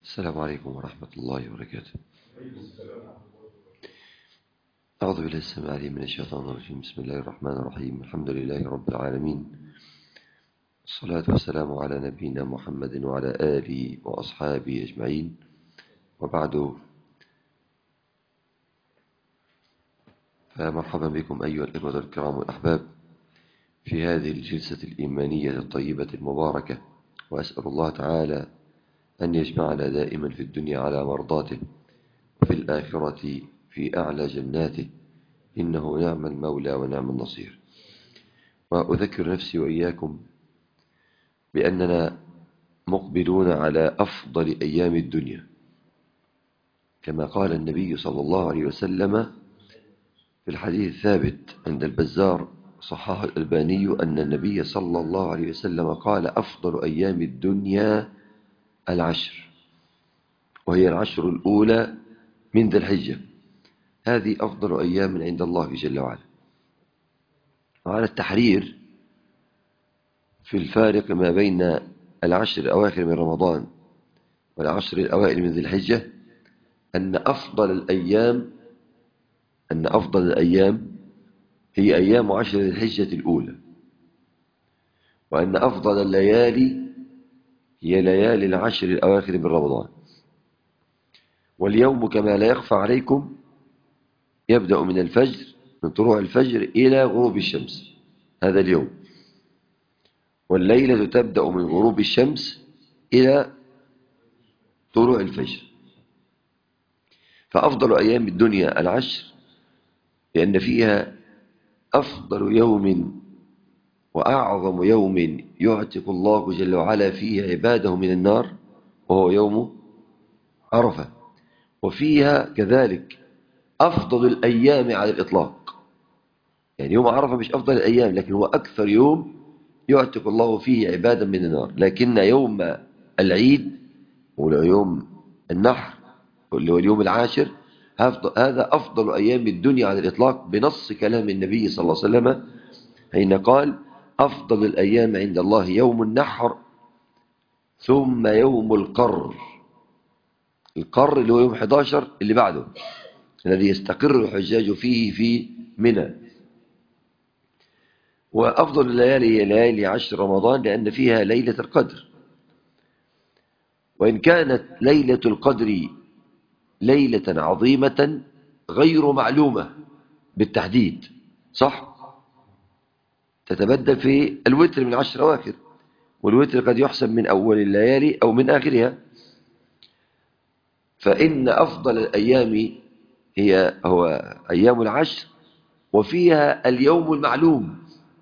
السلام عليكم ورحمة الله وبركاته أعوذ بالله السميع العليم من الشيطان الرجيم بسم الله الرحمن الرحيم الحمد لله رب العالمين الصلاة والسلام على نبينا محمد وعلى آله وأصحابه أجمعين وبعد فمرحبا بكم أيها الإخوة الكرام والأحباب في هذه الجلسة الإيمانية الطيبة المباركة وأسأل الله تعالى أن يجمعنا دائما في الدنيا على مرضاته وفي الآخرة في أعلى جناته إنه نعم المولى ونعم النصير وأذكر نفسي وإياكم بأننا مقبلون على أفضل أيام الدنيا كما قال النبي صلى الله عليه وسلم في الحديث الثابت عند البزار صححه الألباني أن النبي صلى الله عليه وسلم قال أفضل أيام الدنيا العشر وهي العشر الأولى من ذي الحجة هذه أفضل أيام عند الله جل وعلا وعلى التحرير في الفارق ما بين العشر الأواخر من رمضان والعشر الأوائل من ذي الحجة أن أفضل الأيام أن أفضل الأيام هي أيام عشر ذي الحجة الأولى وأن أفضل الليالي هي ليالي العشر الأواخر من رمضان واليوم كما لا يخفى عليكم يبدأ من الفجر من طلوع الفجر إلى غروب الشمس هذا اليوم والليلة تبدأ من غروب الشمس إلى طلوع الفجر فأفضل أيام الدنيا العشر لأن فيها أفضل يوم وأعظم يوم يعتق الله جل وعلا فيه عباده من النار وهو يوم عرفة وفيها كذلك أفضل الأيام على الإطلاق يعني يوم عرفة مش أفضل الأيام لكن هو أكثر يوم يعتق الله فيه عبادا من النار لكن يوم العيد ويوم النحر اللي هو اليوم العاشر هذا أفضل أيام الدنيا على الإطلاق بنص كلام النبي صلى الله عليه وسلم حين قال أفضل الأيام عند الله يوم النحر ثم يوم القر القر اللي هو يوم 11 اللي بعده الذي يستقر الحجاج فيه في منى وأفضل الليالي هي ليالي عشر رمضان لأن فيها ليلة القدر وإن كانت ليلة القدر ليلة عظيمة غير معلومة بالتحديد صح؟ تتبدل في الوتر من عشر أواخر والوتر قد يحسب من أول الليالي أو من آخرها فإن أفضل الأيام هي هو أيام العشر وفيها اليوم المعلوم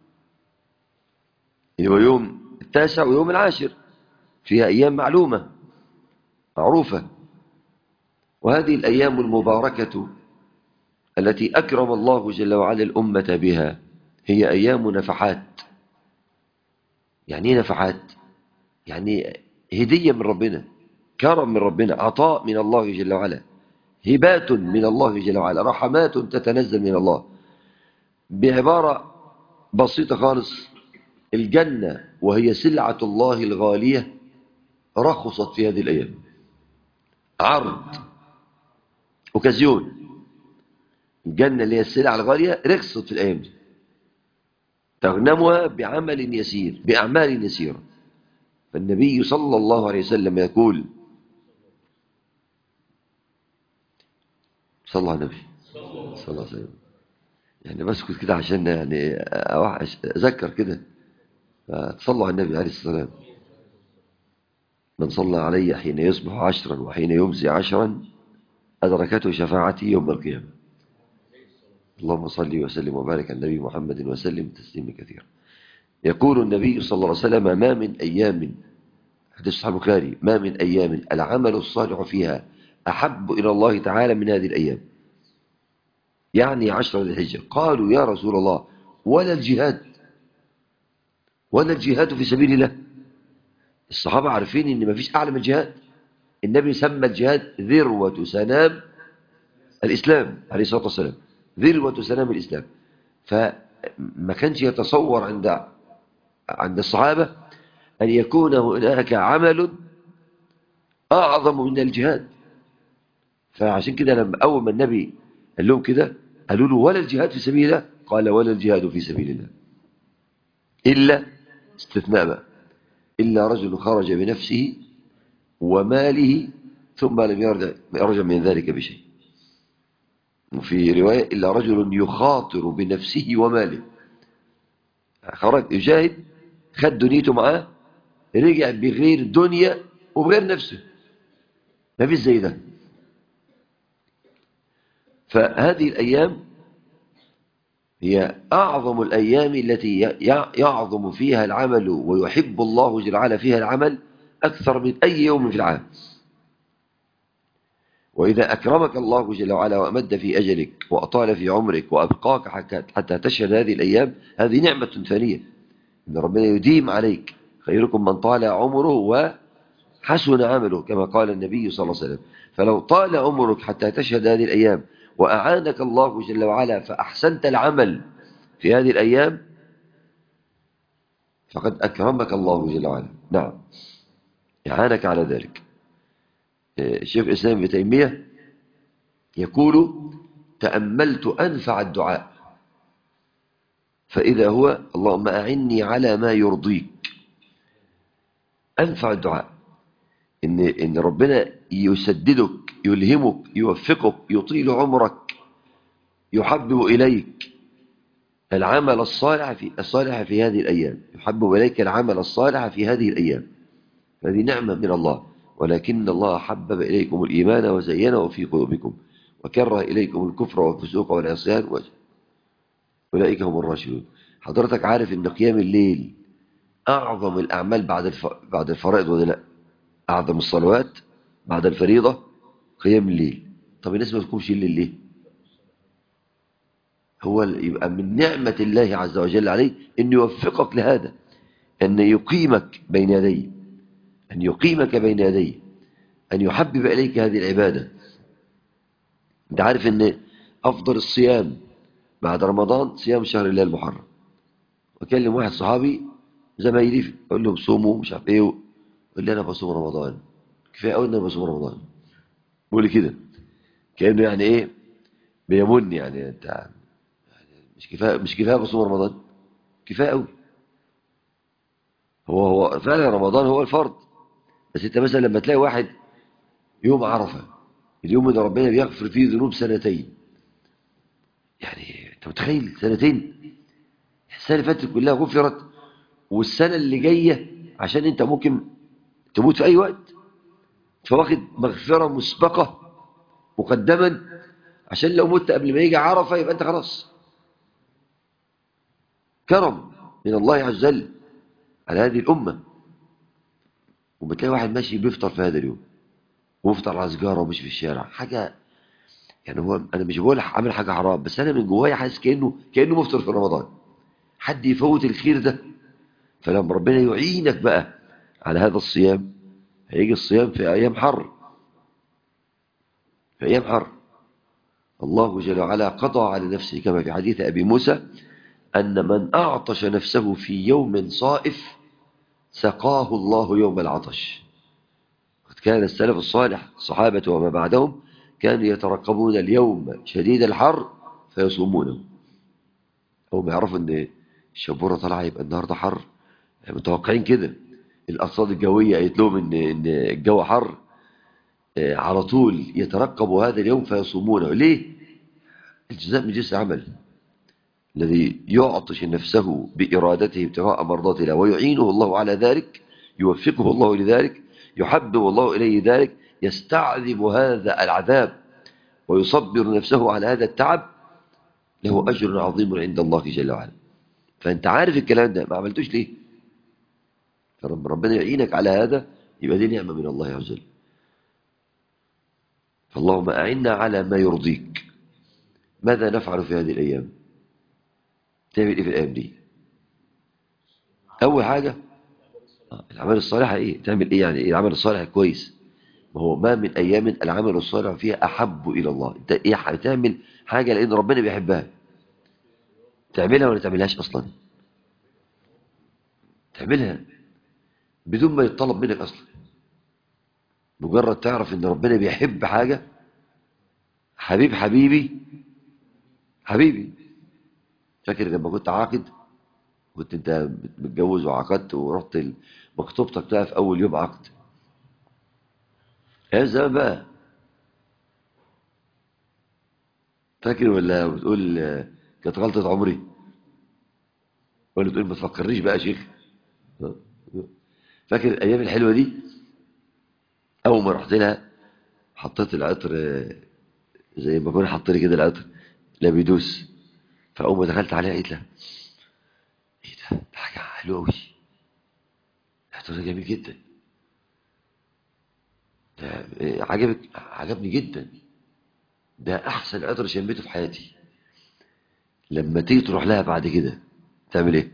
اللي هو يوم التاسع ويوم العاشر فيها أيام معلومة معروفة وهذه الأيام المباركة التي أكرم الله جل وعلا الأمة بها هي أيام نفحات يعني ايه نفحات يعني هدية من ربنا كرم من ربنا عطاء من الله جل وعلا هبات من الله جل وعلا رحمات تتنزل من الله بعبارة بسيطة خالص الجنة وهي سلعة الله الغالية رخصت في هذه الأيام عرض أوكازيون الجنة اللي هي السلعة الغالية رخصت في الأيام دي تغنمها بعمل يسير بأعمال يسيرة فالنبي صلى الله عليه وسلم يقول صلى الله عليه النبي صلى الله عليه وسلم يعني بسكت كده عشان يعني أذكر كده فتصلوا على النبي عليه الصلاة والسلام من صلى علي حين يصبح عشرا وحين يمسي عشرا أدركته شفاعتي يوم القيامة اللهم صل وسلم وبارك على النبي محمد وسلم تسليما كثيرا يقول النبي صلى الله عليه وسلم ما من أيام حديث صحيح البخاري ما من أيام العمل الصالح فيها أحب إلى الله تعالى من هذه الأيام يعني عشر ذي الحجة قالوا يا رسول الله ولا الجهاد ولا الجهاد في سبيل الله الصحابة عارفين ان مفيش أعلى من الجهاد النبي سمى الجهاد ذروة سنام الإسلام عليه الصلاة والسلام ذروة سنام الإسلام فما كانش يتصور عند عند الصحابة أن يكون هناك عمل أعظم من الجهاد فعشان كده لما أول ما النبي قال لهم كده قالوا له ولا الجهاد في سبيل الله قال ولا الجهاد في سبيل الله إلا استثناء بقى إلا رجل خرج بنفسه وماله ثم لم يرجع, يرجع من ذلك بشيء وفي رواية إلا رجل يخاطر بنفسه وماله خرج يجاهد خد دنيته معاه رجع بغير دنيا وبغير نفسه ما فيش زي ده فهذه الأيام هي أعظم الأيام التي يعظم فيها العمل ويحب الله جل وعلا فيها العمل أكثر من أي يوم في العام وإذا أكرمك الله جل وعلا وأمد في أجلك وأطال في عمرك وأبقاك حتى تشهد هذه الأيام هذه نعمة ثانية إن ربنا يديم عليك خيركم من طال عمره وحسن عمله كما قال النبي صلى الله عليه وسلم فلو طال عمرك حتى تشهد هذه الأيام وأعانك الله جل وعلا فأحسنت العمل في هذه الأيام فقد أكرمك الله جل وعلا نعم إعانك على ذلك الشيخ الإسلام ابن تيمية يقول تأملت أنفع الدعاء فإذا هو اللهم أعني على ما يرضيك أنفع الدعاء إن, إن ربنا يسددك يلهمك يوفقك يطيل عمرك يحبب إليك العمل الصالح في الصالح في هذه الأيام يحبب إليك العمل الصالح في هذه الأيام هذه نعمة من الله ولكن الله حبب إليكم الإيمان وزينه في قلوبكم وكره إليكم الكفر والفسوق والعصيان أولئك هم الراشدون حضرتك عارف أن قيام الليل أعظم الأعمال بعد بعد الفرائض ولا لا أعظم الصلوات بعد الفريضة قيام الليل طب الناس ما تقومش الليل ليه هو يبقى من نعمة الله عز وجل عليه أن يوفقك لهذا أن يقيمك بين يديه أن يقيمك بين يديه أن يحبب إليك هذه العبادة أنت عارف أن أفضل الصيام بعد رمضان صيام شهر الله المحرم وكلم واحد صحابي زمايلي أقول لهم صوموا مش عارف إيه يقول لي أنا بصوم رمضان كفاية أوي إن أنا بصوم رمضان بقول لي كده كأنه يعني إيه بيمن يعني أنت يعني مش كفاية مش كفاية بصوم رمضان كفاية أوي هو هو فعلا رمضان هو الفرض بس انت مثلا لما تلاقي واحد يوم عرفة اليوم اللي ربنا بيغفر فيه ذنوب سنتين يعني انت متخيل سنتين السنة اللي فاتت كلها غفرت والسنة اللي جاية عشان انت ممكن تموت في اي وقت فواخد مغفرة مسبقة مقدما عشان لو مت قبل ما يجي عرفة يبقى انت خلاص كرم من الله عز وجل على هذه الأمة وبتلاقي واحد ماشي بيفطر في هذا اليوم ويفطر على سجارة ومش في الشارع حاجة يعني هو أنا مش بقول عامل حاجة حرام بس أنا من جوايا حاسس كأنه كأنه مفطر في رمضان حد يفوت الخير ده فلما ربنا يعينك بقى على هذا الصيام هيجي الصيام في أيام حر في أيام حر الله جل وعلا قضى على نفسه كما في حديث أبي موسى أن من أعطش نفسه في يوم صائف سقاه الله يوم العطش قد كان السلف الصالح الصحابة وما بعدهم كانوا يترقبون اليوم شديد الحر فيصومونه أو ما يعرفوا أن الشبورة طلع يبقى النهاردة حر متوقعين كده الأرصاد الجوية قالت لهم إن, إن الجو حر على طول يترقبوا هذا اليوم فيصومونه ليه؟ الجزاء من جنس عمل الذي يعطش نفسه بإرادته ابتغاء مرضات الله ويعينه الله على ذلك يوفقه الله لذلك يحبب الله إليه ذلك يستعذب هذا العذاب ويصبر نفسه على هذا التعب له أجر عظيم عند الله جل وعلا فأنت عارف الكلام ده ما عملتوش ليه فرب ربنا يعينك على هذا يبقى دي نعمة من الله عز وجل فاللهم أعنا على ما يرضيك ماذا نفعل في هذه الأيام تعمل ايه في الايام دي اول حاجه العمل الصالح ايه تعمل ايه يعني ايه العمل الصالح كويس ما هو ما من ايام العمل الصالح فيها احب الى الله انت ايه تعمل حاجه لان ربنا بيحبها تعملها ولا تعملهاش اصلا تعملها بدون ما يتطلب منك اصلا مجرد تعرف ان ربنا بيحب حاجة حبيب حبيبي حبيبي فاكر لما كنت عاقد كنت انت متجوز وعقدت ورحت مخطوبتك بقى في اول يوم عقد ايه زمان بقى فاكر ولا بتقول آه، كانت غلطة عمري ولا بتقول ما تفكرنيش بقى يا شيخ فاكر الايام الحلوة دي اول ما رحت لها حطيت العطر آه، زي ما كنا حاطين كده العطر لا بيدوس فاول ما دخلت عليها قلت لها ايه ده ده حاجة حلوة قوي العطر ده جميل جدا ده آه، عجبك عجبني جدا ده احسن عطر شميته في حياتي لما تيجي تروح لها بعد كده تعمل ايه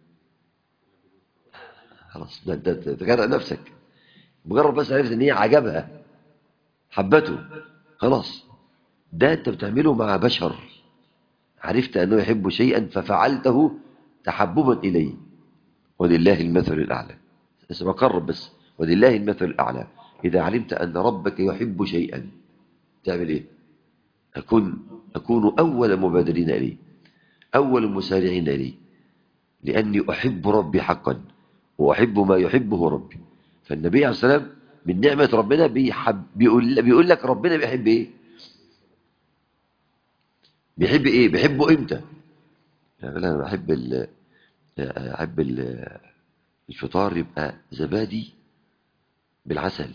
خلاص ده انت تجرأ نفسك مجرد بس عرفت ان هي عجبها حبته خلاص ده انت بتعمله مع بشر عرفت انه يحب شيئا ففعلته تحببا اليه ولله المثل الاعلى بس بقرب بس ولله المثل الاعلى اذا علمت ان ربك يحب شيئا تعمل ايه أكون أكون أول مبادرين إليه أول مسارعين إليه لأني أحب ربي حقا وأحب ما يحبه ربي فالنبي عليه الصلاة والسلام من نعمة ربنا بيحب بيقول, بيقول لك ربنا بيحب إيه بيحب إيه بيحبه إمتى يعني أنا بحب ال أحب ال الفطار يبقى زبادي بالعسل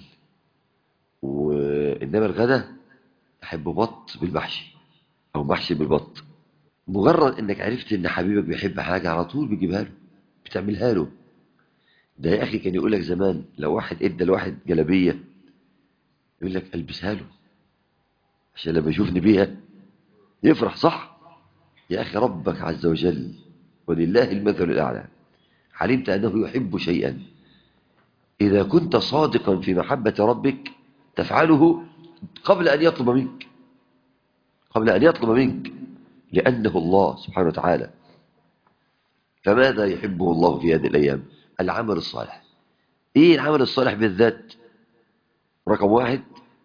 وإنما الغدا أحب بط بالمحشي أو محشي بالبط مجرد إنك عرفت إن حبيبك بيحب حاجة على طول بتجيبها له بتعملها له ده يا أخي كان يقول لك زمان لو واحد إدى لواحد جلبية يقول لك ألبسها له عشان لما يشوفني بيها يفرح صح يا أخي ربك عز وجل ولله المثل الأعلى علمت أنه يحب شيئا إذا كنت صادقا في محبة ربك تفعله قبل أن يطلب منك قبل أن يطلب منك لأنه الله سبحانه وتعالى فماذا يحبه الله في هذه الأيام العمل الصالح إيه العمل الصالح بالذات رقم واحد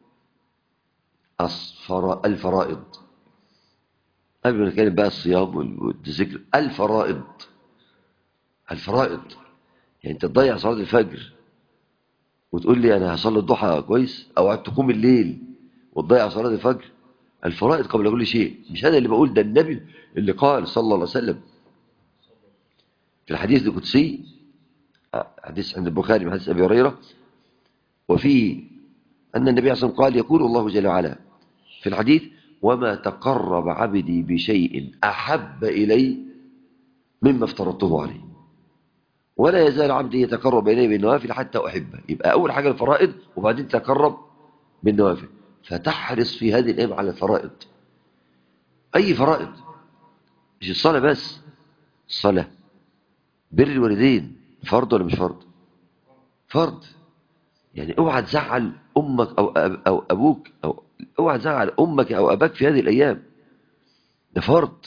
أصفر الفرائض قبل ما نتكلم بقى الصيام والذكر الفرائض الفرائض يعني انت تضيع صلاة الفجر وتقول لي انا هصلي الضحى كويس او تقوم الليل وتضيع صلاة الفجر الفرائض قبل كل شيء مش انا اللي بقول ده النبي اللي قال صلى الله عليه وسلم في الحديث القدسي حديث عند البخاري من حديث ابي هريره وفيه ان النبي عليه الصلاه والسلام قال يقول الله جل وعلا في الحديث وما تقرب عبدي بشيء احب الي مما افترضته عليه ولا يزال عبدي يتقرب إليه بالنوافل حتى أحبه يبقى أول حاجة الفرائض وبعدين تقرب بالنوافل فتحرص في هذه الأيام على الفرائض أي فرائض مش الصلاة بس الصلاة بر الوالدين فرض ولا مش فرض فرض يعني اوعى تزعل أمك أو, أب أو أبوك أو اوعى تزعل أمك أو أباك في هذه الأيام ده فرض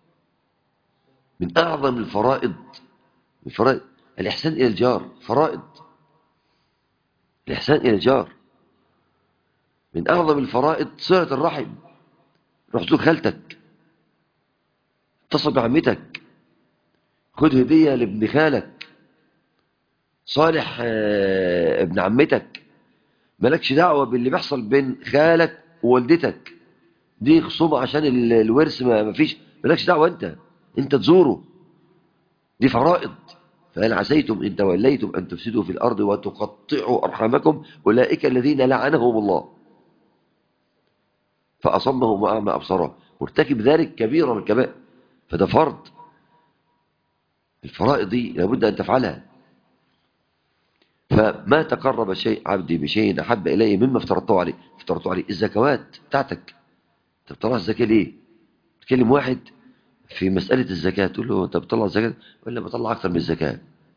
من أعظم الفرائض الفرائض الإحسان إلى الجار فرائض الإحسان إلى الجار من أعظم الفرائض صلة الرحم روح زور خالتك اتصل بعمتك خد هدية لابن خالك صالح ابن عمتك مالكش دعوة باللي بيحصل بين خالك ووالدتك دي خصومة عشان الورث ما فيش مالكش دعوة انت انت تزوره دي فرائض فهل عسيتم إن توليتم أن تفسدوا في الأرض وتقطعوا أرحامكم أولئك الذين لعنهم الله فأصمهم وأعمى أبصاره مرتكب ذلك كبيرا من الكبائر فده فرض الفرائض دي لابد أن تفعلها فما تقرب شيء عبدي بشيء أحب إليه مما افترضته عليه افترضته عليه الزكوات بتاعتك انت بتطلع الزكاة ليه تكلم واحد في مسألة الزكاة تقول له انت بتطلع الزكاة ولا بطلع أكثر من الزكاة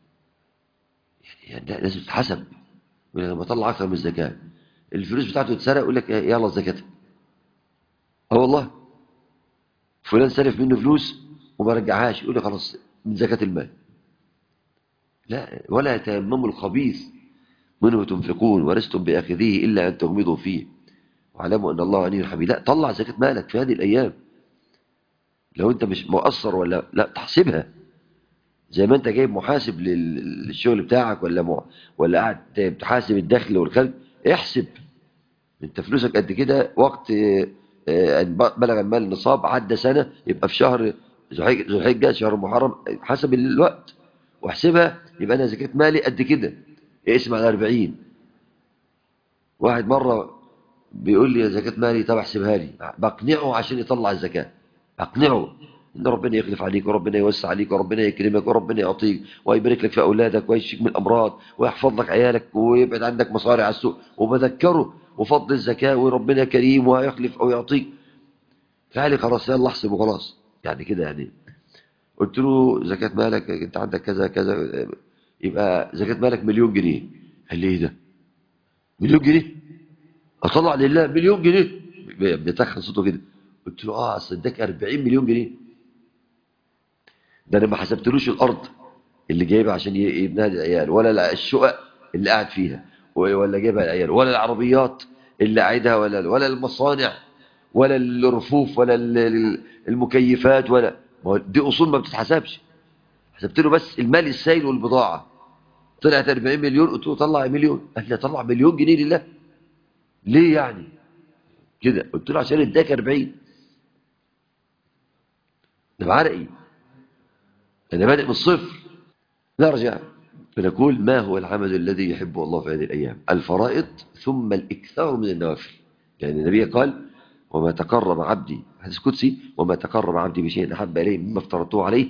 يعني لازم تتحسب يقول لك بطلع أكثر من الزكاة الفلوس بتاعته تتسرق يقول لك يلا الزكاة اه والله فلان سلف منه فلوس وما رجعهاش يقول لك خلاص من زكاة المال لا ولا يتيمموا الخبيث منه تنفقون ولستم بآخذيه إلا أن تغمضوا فيه واعلموا أن الله غني حميد لا طلع زكاة مالك في هذه الأيام لو أنت مش مؤثر ولا لا تحسبها زي ما أنت جايب محاسب لل- للشغل بتاعك ولا مع... ولا قاعد بتحاسب الدخل والخارج احسب أنت فلوسك قد كده وقت آه، آه، أن بلغ المال النصاب عدى سنة يبقى في شهر ذو الحج- ذو الحجة شهر محرم حسب الوقت واحسبها يبقى أنا زكاة مالي قد كده اقسم على 40 واحد مرة بيقول لي يا زكاة مالي طب احسبها لي بقنعه عشان يطلع الزكاة اقنعه ان ربنا يخلف عليك وربنا يوسع عليك وربنا يكرمك وربنا يعطيك ويبارك لك في اولادك ويشفيك من الامراض ويحفظ لك عيالك ويبعد عندك مصاري على السوق وبذكره وفضل الزكاة وربنا كريم وهيخلف او يعطيك فعلي خلاص يلا احسب وخلاص يعني كده يعني قلت له زكاة مالك انت عندك كذا كذا يبقى زكاة مالك مليون جنيه قال لي ايه ده مليون جنيه اطلع لله مليون جنيه بيتخن صوته كده قلت له اه اصل اداك 40 مليون جنيه ده انا ما حسبتلوش الارض اللي جايبها عشان ي- يبنيها للعيال ولا الشقق اللي قاعد فيها ولا جايبها للعيال ولا العربيات اللي قاعدها ولا ولا المصانع ولا الرفوف ولا ال- ال- المكيفات ولا ما هو دي اصول ما بتتحسبش حسبت له بس المال السائل والبضاعه طلعت 40 مليون قلت له طلع مليون قال لي طلع مليون جنيه لله ليه يعني كده قلت له عشان اداك 40 ده بعرقي انا بادئ من الصفر نرجع فنقول ما هو العمل الذي يحبه الله في هذه الايام الفرائض ثم الاكثار من النوافل لان النبي قال وما تقرب عبدي حديث قدسي وما تقرب عبدي بشيء احب اليه مما افترضته عليه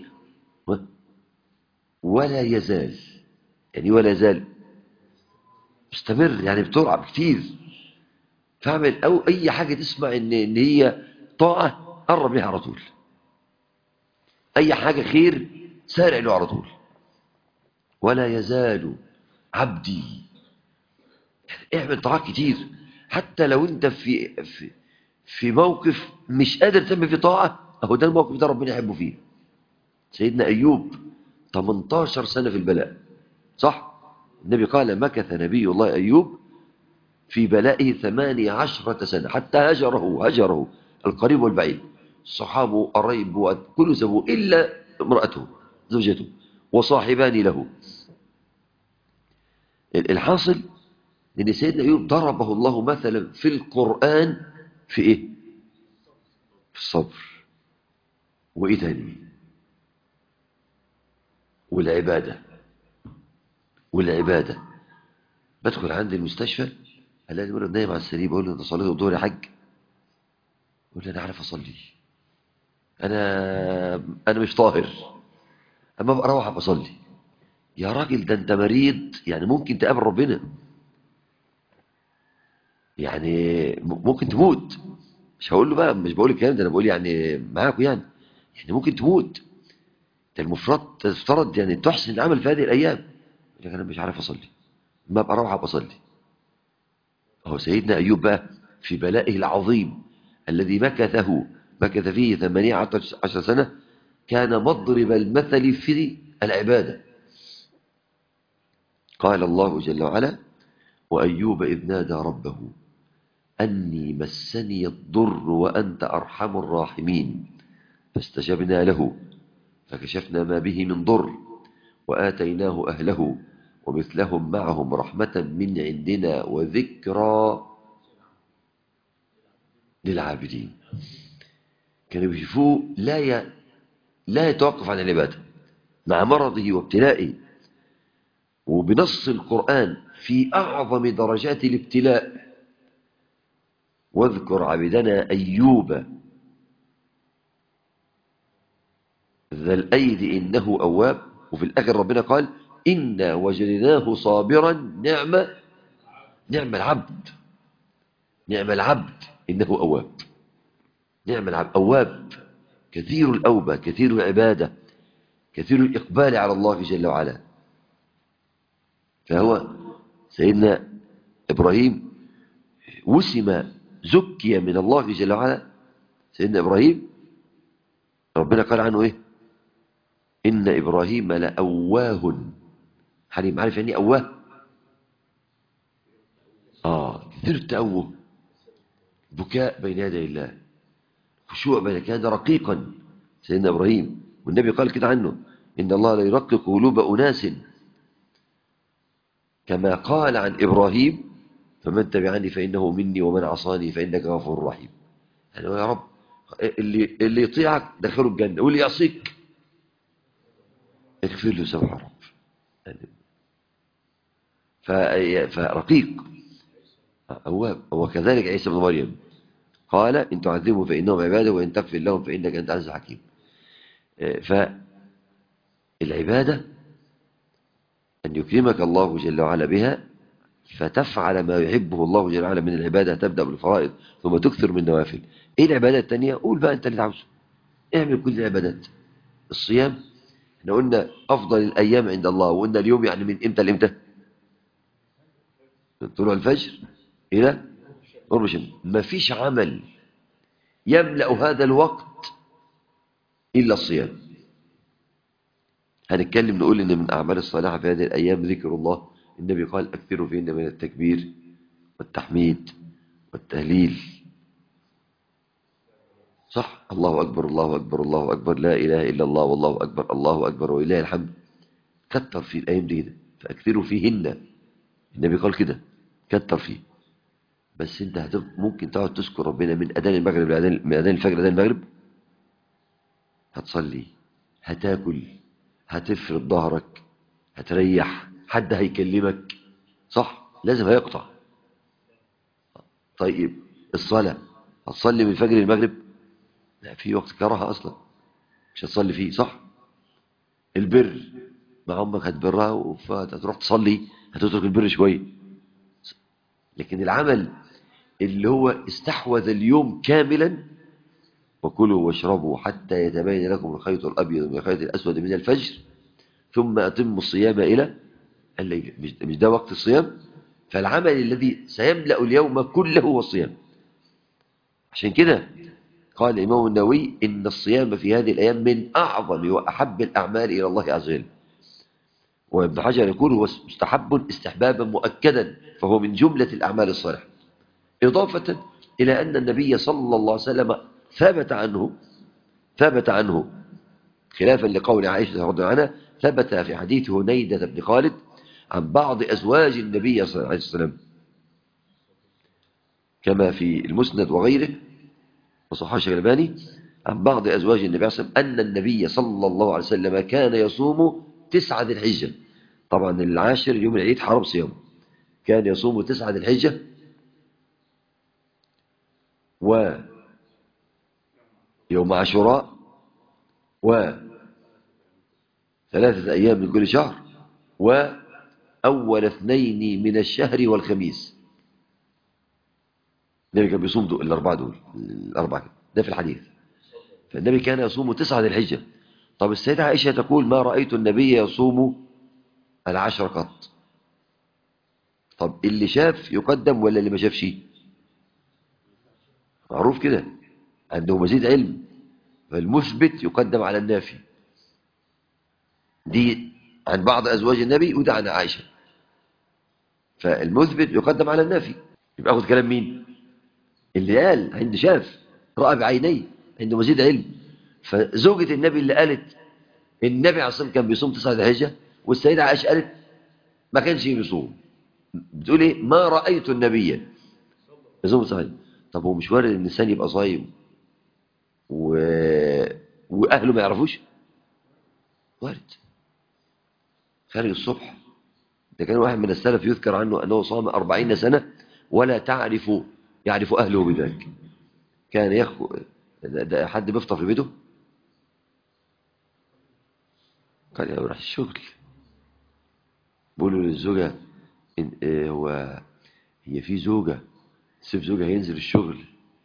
ولا يزال يعني ولا يزال مستمر يعني بترعب كتير فاعمل او اي حاجه تسمع ان ان هي طاعه قرب ليها على طول اي حاجه خير سارع له على طول ولا يزال عبدي اعمل طاعات كتير حتى لو انت في في في موقف مش قادر تعمل فيه طاعه اهو ده الموقف ده ربنا يحبه فيه سيدنا ايوب 18 سنه في البلاء صح النبي قال مكث نبي الله ايوب في بلائه ثمانية عشرة سنة حتى هجره هجره القريب والبعيد صحابه قريب كل سبوه إلا امرأته زوجته وصاحبان له الحاصل ان سيدنا ايوب ضربه الله مثلا في القرآن في ايه في الصبر وايه تاني والعبادة والعبادة بدخل عند المستشفى الاقي الولد نايم على السرير بقول له انت صليت الظهر يا حاج يقول لي انا عارف اصلي انا انا مش طاهر اما ابقى اروح ابقى اصلي يا راجل ده انت مريض يعني ممكن تقابل ربنا يعني م- ممكن تموت مش هقول له بقى مش بقول الكلام ده انا بقول يعني معاكم يعني يعني ممكن تموت ده المفروض تفترض يعني تحسن العمل في هذه الايام لكن انا مش عارف اصلي ما ابقى اروح ابقى اصلي هو سيدنا أيوب بقى في بلائه العظيم الذي مكثه مكث فيه ثمانية عشر سنة كان مضرب المثل في العبادة قال الله جل وعلا وأيوب إذ نادى ربه أني مسني الضر وأنت أرحم الراحمين فاستجبنا له فكشفنا ما به من ضر وآتيناه أهله ومثلهم معهم رحمة من عندنا وذكرى للعابدين كانوا بيشوفوه لا ي... لا يتوقف عن العبادة مع مرضه وابتلائه وبنص القرآن في أعظم درجات الابتلاء واذكر عبدنا أيوب ذا الأيد إنه أواب وفي الآخر ربنا قال إنا وجدناه صابرا نعم نعم العبد نعم العبد إنه أواب نعم العبد أواب كثير الأوبة كثير العبادة كثير الإقبال على الله جل وعلا فهو سيدنا إبراهيم وسم زكي من الله جل وعلا سيدنا إبراهيم ربنا قال عنه إيه إن إبراهيم لأواه حليم عارف يعني أواه كثير التأوه بكاء بين يدي الله خشوع بين كان رقيقا سيدنا إبراهيم والنبي قال كده عنه إن الله لا يرقق قلوب أناس كما قال عن إبراهيم فمن تبعني فإنه مني ومن عصاني فإنك غفور رحيم يعني يا رب اللي, اللي يطيعك دخله الجنة واللي يعصيك اغفر له سبع رب يعني ف- فرقيق أواب وكذلك عيسى بن مريم قال إن تعذبهم فإنهم عباده وإن تغفر لهم فإنك أنت عزيز حكيم فالعبادة أن يكرمك الله جل وعلا بها فتفعل ما يحبه الله جل وعلا من العبادة تبدأ بالفرائض ثم تكثر من النوافل إيه العبادة التانية قول بقى أنت اللي تعوزه اعمل كل العبادات الصيام احنا قلنا أفضل الأيام عند الله وقلنا اليوم يعني من إمتى لإمتى من طلوع الفجر إلى غروب الشمس ما فيش عمل يملأ هذا الوقت إلا الصيام هنتكلم نقول إن من أعمال الصالحة في هذه الأيام ذكر الله النبي قال أكثروا فيهن من التكبير والتحميد والتهليل صح الله أكبر الله أكبر الله أكبر لا إله إلا الله والله أكبر الله أكبر ولله الحمد كتر في الأيام دي كده فأكثروا فيهن النبي قال كده كتر فيه بس انت هتب... ممكن تقعد تذكر ربنا من أذان المغرب لأذان من أذان الفجر لأذان المغرب هتصلي هتاكل هتفرد ظهرك هتريح حد هيكلمك صح لازم هيقطع طيب الصلاة هتصلي من الفجر للمغرب لا في وقت كراهة أصلا مش هتصلي فيه صح البر مع أمك هتبرها فهتروح تصلي هتترك البر شوية لكن العمل اللي هو استحوذ اليوم كاملا وكلوا واشربوا حتى يتبين لكم الخيط الأبيض من الخيط الأسود من الفجر ثم أتموا الصيام إلى الليل مش مش ده وقت الصيام فالعمل الذي سيملأ اليوم كله هو الصيام عشان كده قال الإمام النووي إن الصيام في هذه الأيام من أعظم وأحب الأعمال إلى الله عز وجل وابن حجر يقول هو مستحب استحبابا مؤكدا فهو من جملة الأعمال الصالحة إضافة إلى أن النبي صلى الله عليه وسلم ثبت عنه ثبت عنه خلافا لقول عائشة رضي الله عنها ثبت في حديث هنيدة بن خالد عن بعض أزواج النبي صلى الله عليه وسلم كما في المسند وغيره وصحاح الشيخ الألباني عن بعض أزواج النبي صلى الله عليه وسلم أن النبي صلى الله عليه وسلم كان يصوم تسعة ذي الحجة طبعا العاشر يوم العيد حرم صيامه كان يصوم تسعة ذي الحجة و يوم عاشوراء و ثلاثة أيام من كل شهر وأول اثنين من الشهر والخميس النبي كان بيصوم دول الأربعة دول الأربعة كده. ده في الحديث فالنبي كان يصوم تسعة ذي الحجة طب السيدة عائشة تقول ما رأيت النبي يصوم العشر قط طب اللي شاف يقدم ولا اللي ما شافش معروف كده عنده مزيد علم فالمثبت يقدم على النافي دي عن بعض أزواج النبي وده عن عائشة فالمثبت يقدم على النافي يبقى أخذ كلام مين اللي قال عند شاف رأى بعينيه عنده مزيد علم فزوجة النبي اللي قالت النبي عليه الصلاة والسلام كان بيصوم تسعة الحجة والسيدة عائشة قالت ما كانش بيصوم بتقول ايه ما رأيت النبي يصوم تسعة الحجة طب هو مش وارد ان الانسان يبقى صايم و... واهله ما يعرفوش وارد خارج الصبح ده كان واحد من السلف يذكر عنه انه صام أربعين سنة ولا تعرف يعرف اهله بذلك كان يخو ده, ده حد بيفطر في بيته قال يا راح الشغل بيقولوا للزوجة إن إيه هو هي في زوجة تسيب زوجها هينزل الشغل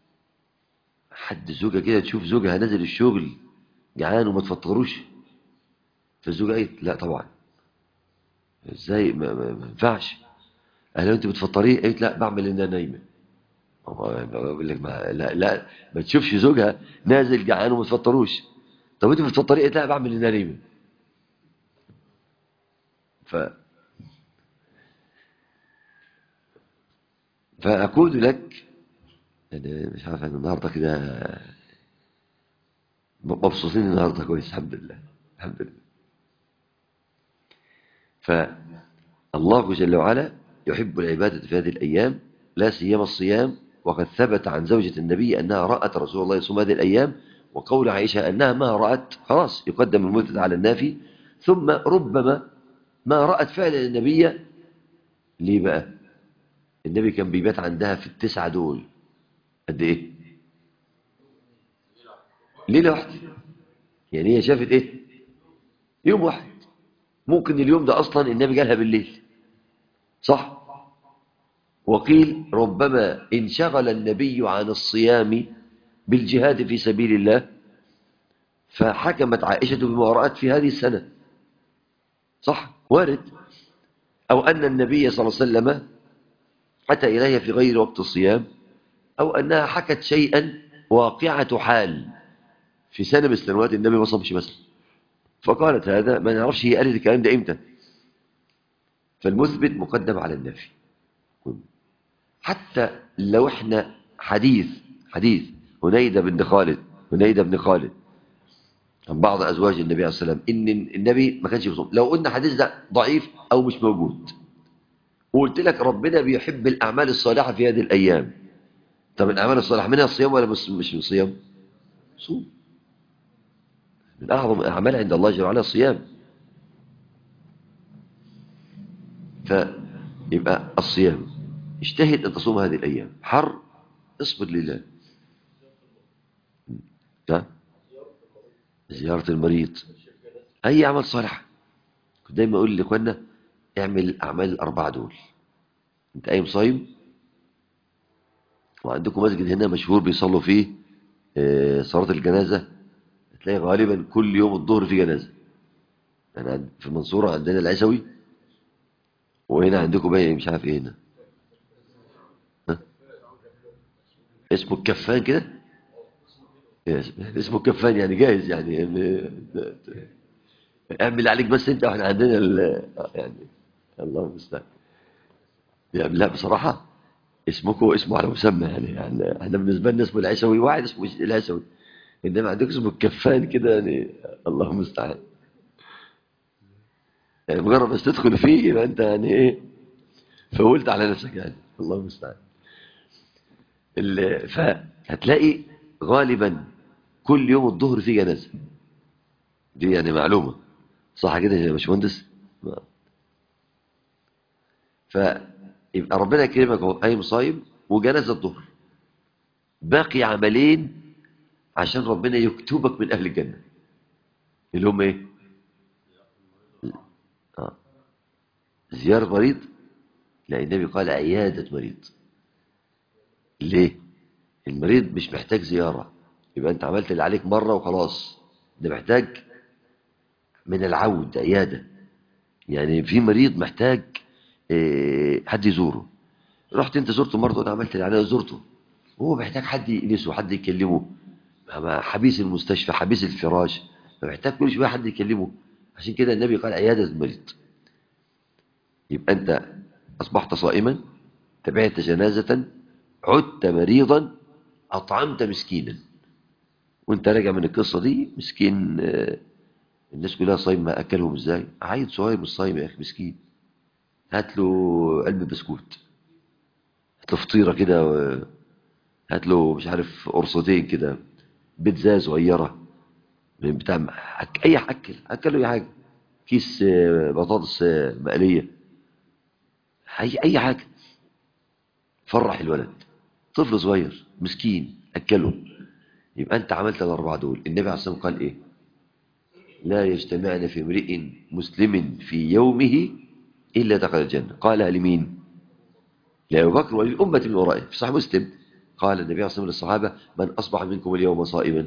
حد زوجة كده تشوف زوجها نازل الشغل جعان وما تفطروش فالزوجة قالت لا طبعا ازاي ما, ما, ما ينفعش قال له انت بتفطريه قالت لا بعمل ان انا نايمه هو بيقول لك ما لا لا ما تشوفش زوجها نازل جعان وما تفطروش طب انت بتفطريه قالت لا بعمل ان انا نايمه ف فأقول لك أنا مش عارف أنا النهاردة كده مبسوطين النهاردة كويس الحمد لله الحمد لله فالله جل وعلا يحب العبادة في هذه الأيام لا سيما الصيام وقد ثبت عن زوجة النبي أنها رأت رسول الله يصوم هذه الأيام وقول عائشة أنها ما رأت خلاص يقدم المثبت على النافي ثم ربما ما رأت فعلا النبي ليه بقى النبي كان بيبات عندها في التسعة دول قد ايه ليلة واحدة يعني هي شافت ايه يوم واحد ممكن اليوم ده اصلا النبي جالها بالليل صح وقيل ربما انشغل النبي عن الصيام بالجهاد في سبيل الله فحكمت عائشة بما رأت في هذه السنة صح وارد أو أن النبي صلى الله عليه وسلم أتى إليها في غير وقت الصيام أو أنها حكت شيئا واقعة حال في سنة من السنوات النبي ما صامش مثلا فقالت هذا ما نعرفش هي قالت الكلام ده إمتى فالمثبت مقدم على النفي حتى لو احنا حديث حديث هنيدة بن خالد هنيدة بن خالد عن بعض أزواج النبي عليه الصلاة والسلام إن النبي ما كانش بيصوم لو قلنا حديث ده ضعيف أو مش موجود وقلت لك ربنا بيحب الأعمال الصالحة في هذه الأيام طب الأعمال الصالحة منها الصيام ولا مش مش من صيام صوم من أعظم الأعمال عند الله جل وعلا الصيام فيبقى الصيام اجتهد أن تصوم هذه الأيام حر اصبر لله ده زيارة المريض أي عمل صالح كنت دايما أقول لإخواننا اعمل الأعمال الأربعة دول أنت قايم صايم وعندكم مسجد هنا مشهور بيصلوا فيه آه، صلاة الجنازة تلاقي غالبا كل يوم الظهر في جنازة أنا في المنصورة عندنا العسوي وهنا عندكم باقي مش عارف ايه هنا ها؟ اسمه الكفان كده يس- اسمه الكفان يعني جاهز يعني اعمل عليك بس انت واحنا عندنا ال- يعني الله المستعان يعني لا بصراحة اسمكم اسمه على مسمى يعني, يعني احنا بالنسبة لنا اسمه العسوي واحد اسمه العسوي انما عندك اسمه الكفان كده يعني الله المستعان يعني مجرد بس تدخل فيه يبقى انت يعني ايه فولت على نفسك يعني الله المستعان ال- فهتلاقي غالبا كل يوم الظهر في جنازه دي يعني معلومه صح كده يا باشمهندس ما- فيبقى ربنا يكرمك اهو قايم صايم وجنازه الظهر باقي عملين عشان ربنا يكتبك من اهل الجنه اللي هم ايه آه. زيارة مريض لا النبي قال عيادة مريض ليه المريض مش محتاج زيارة يبقى انت عملت اللي عليك مرة وخلاص ده محتاج من العود عيادة يعني في مريض محتاج آه، حد يزوره رحت انت زرته مرة وانا عملت اللي عليا زرته هو محتاج حد ينسه حد يكلمه مع حبيس المستشفى حبيس الفراش فمحتاج كل شوية حد يكلمه عشان كده النبي قال عيادة المريض يبقى أنت أصبحت صائما تبعت جنازة عدت مريضا أطعمت مسكينا وانت راجع من القصة دي مسكين آه، الناس كلها صايم ما أكلهم ازاي عيل صغير مش صايم يا أخي مسكين هات له علبة بسكوت هات له فطيرة كده و- هات له مش عارف قرصتين كده بيتزا صغيرة من بتاع أك- أي أكل أكله أي حاجة كيس آه، بطاطس آه، مقلية أي أي حاجة فرح الولد طفل صغير مسكين أكله يبقى أنت عملت الأربعة دول النبي عليه الصلاة والسلام قال إيه لا يجتمعن في امرئ مسلم في يومه إلا دخل الجنة قالها لمين لأبي بكر وللأمة من ورائه في صحيح مسلم قال النبي عليه الصلاة والسلام للصحابة من أصبح منكم اليوم صائما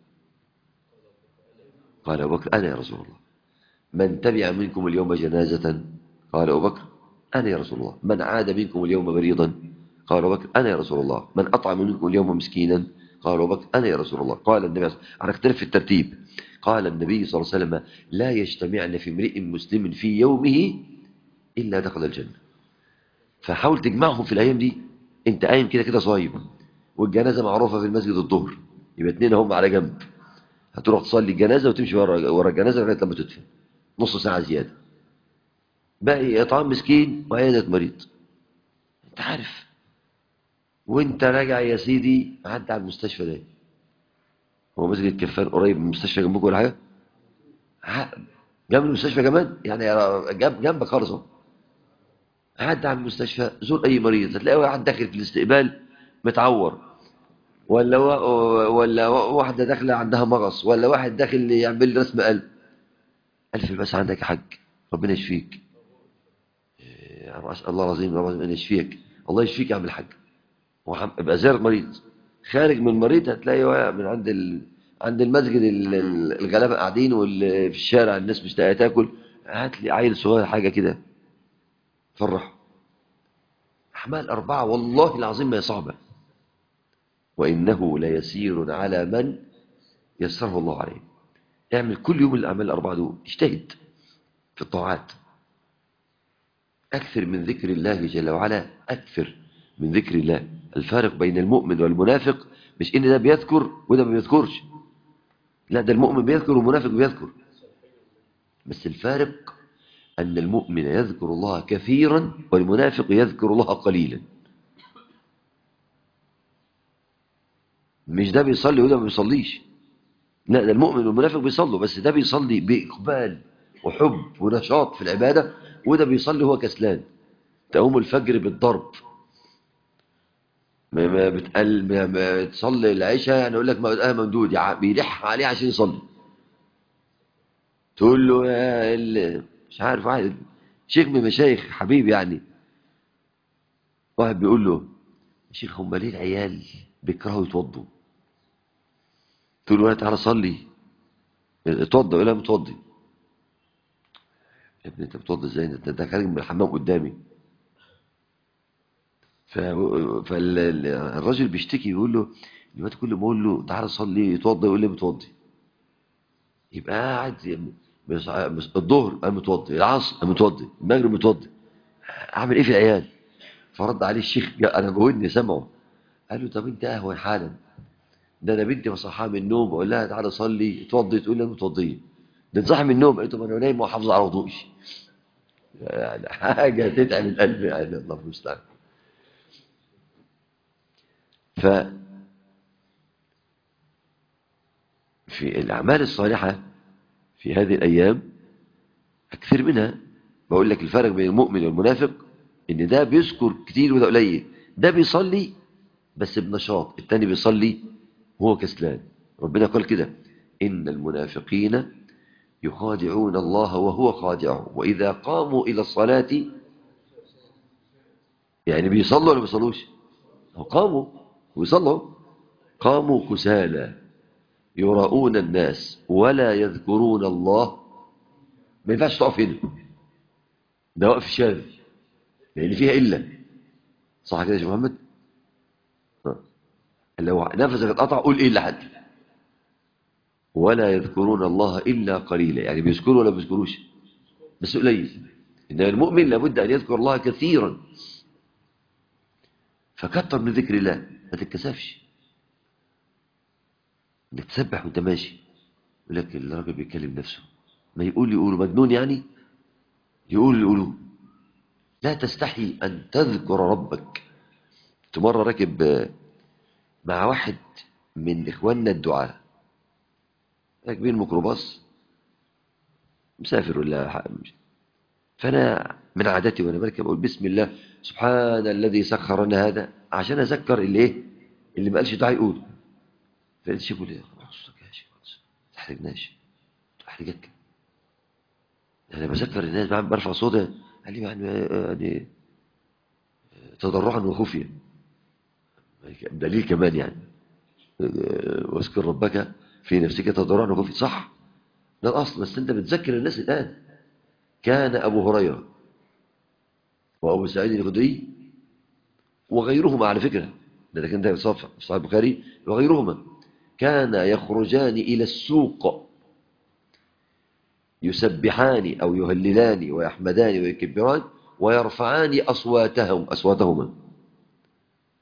قال أبو بكر أنا يا رسول الله من تبع منكم اليوم جنازة قال أبو بكر أنا يا رسول الله من عاد منكم اليوم مريضا قال أبو بكر أنا يا رسول الله من أطعم منكم اليوم مسكينا قال أبو بكر أنا يا رسول الله قال النبي صلى الله عليه وسلم أنا اختلف في الترتيب قال النبي صلى الله عليه وسلم لا يجتمعن في امرئ مسلم في يومه إلا دخل الجنة فحاول تجمعهم في الأيام دي انت قايم كده كده صايم والجنازة معروفة في المسجد الظهر يبقى اتنين هم على جنب هتروح تصلي الجنازة وتمشي ورا ورا الجنازة لغاية لما تدفن نص ساعة زيادة باقي إطعام مسكين وعيادة مريض انت عارف وانت راجع يا سيدي عدى على المستشفى ده هو مسجد كفان قريب من المستشفى جنبكم ولا حاجة ع- جنب المستشفى كمان يعني جنب جنبك خالص اهو عدى على المستشفى زور اي مريض هتلاقي واحد داخل في الاستقبال متعور ولا و... ولا واحده داخله عندها مغص ولا واحد داخل يعمل رسم قلب الف بس عندك يا حاج ربنا يشفيك إيه، اسال الله العظيم ربنا ان يشفيك الله يشفيك يا عم الحاج وعم- ابقى زيارة مريض خارج من المريض هتلاقي واقع من عند ال... عند المسجد ال- ال- الغلابه قاعدين واللي في الشارع الناس مش لاقيه تاكل هات لي عيل صغير حاجه كده فرح احمال اربعه والله العظيم ما هي صعبه وانه ليسير على من يسره الله عليه اعمل كل يوم الاعمال الاربعه دول اجتهد في الطاعات اكثر من ذكر الله جل وعلا اكثر من ذكر الله الفارق بين المؤمن والمنافق مش ان ده بيذكر وده ما بيذكرش لا ده المؤمن بيذكر والمنافق بيذكر بس الفارق أن المؤمن يذكر الله كثيرا والمنافق يذكر الله قليلا مش ده بيصلي وده ما بيصليش لا ده المؤمن والمنافق بيصلوا بس ده بيصلي بإقبال وحب ونشاط في العبادة وده بيصلي هو كسلان تقوم الفجر بالضرب ما ما بتقل ما, ما تصلي العشاء يعني يقول لك ما بتقل ممدود يعني بيلح عليه عشان يصلي تقول له يا ال... مش عارف واحد شيخ من مشايخ حبيب يعني واحد بيقول له يا شيخ هم ليه العيال بيكرهوا يتوضوا تقول له تعالى صلي اتوضى يقول لها متوضي يا ابني انت بتوضى ازاي انت انت خارج من الحمام قدامي ف... فالراجل بيشتكي يقول له دلوقتي كل ما اقول له تعالى صلي يتوضى يقول لي متوضي يبقى قاعد بس- بس- الظهر قام متوضي العصر قام متوضي المغرب متوضي اعمل ايه في العيال فرد عليه الشيخ جاء انا بودني سمعه قال له طب انت اهون حالا ده انا بنتي بصحاها من النوم بقول لها تعالى صلي اتوضي تقول لي انا متوضيه ده تصحى من النوم قلت له انا نايم وحافظ على وضوئي يعني حاجه تتعب القلب يعني الله المستعان ف في الأعمال الصالحة في هذه الأيام أكثر منها بقول لك الفرق بين المؤمن والمنافق إن ده بيذكر كتير وده قليل ده بيصلي بس بنشاط التاني بيصلي وهو كسلان ربنا قال كده إن المنافقين يخادعون الله وهو خادعهم وإذا قاموا إلى الصلاة يعني بيصلوا ولا بيصلوش هو قاموا ويصلوا قاموا كسالى يراؤون الناس ولا يذكرون الله ما ينفعش تقف هنا ده وقف شاذ لأن فيها إلا صح كده يا شيخ محمد ها. لو نفسك اتقطع قول إلا حد ولا يذكرون الله إلا قليلا يعني بيذكروا ولا بيذكروش بس قليل إن المؤمن لابد أن يذكر الله كثيرا فكتر من ذكر الله ما تتكسفش انك تسبح وانت ماشي يقول لك الراجل بيكلم نفسه ما يقول يقولوا مجنون يعني يقول يقولوا لا تستحي ان تذكر ربك كنت مره راكب آه، مع واحد من اخواننا الدعاء راكبين ميكروباص مسافر ولا ح- مش- فانا من عادتي وانا بركب اقول بسم الله سبحان الذي سخر لنا هذا عشان اذكر اللي ايه اللي ما قالش دعاء يقوله فقلت شيخ لي خلاص يا شيخ خلاص ما تحرجناش تحرجك انا بذكر الناس بعمل- برفع صوتي قال لي يعني يعني تضرعا وخفيا دليل كمان يعني واذكر ربك في نفسك تضرعا وخفيا صح ده الاصل بس انت بتذكر الناس الان كان ابو هريره وابو سعيد الخدري وغيرهما على فكره ده كان ده في صحيح صحيح البخاري وغيرهما كان يخرجان إلى السوق يسبحان أو يهللان ويحمدان ويكبران ويرفعان أصواتهم أصواتهما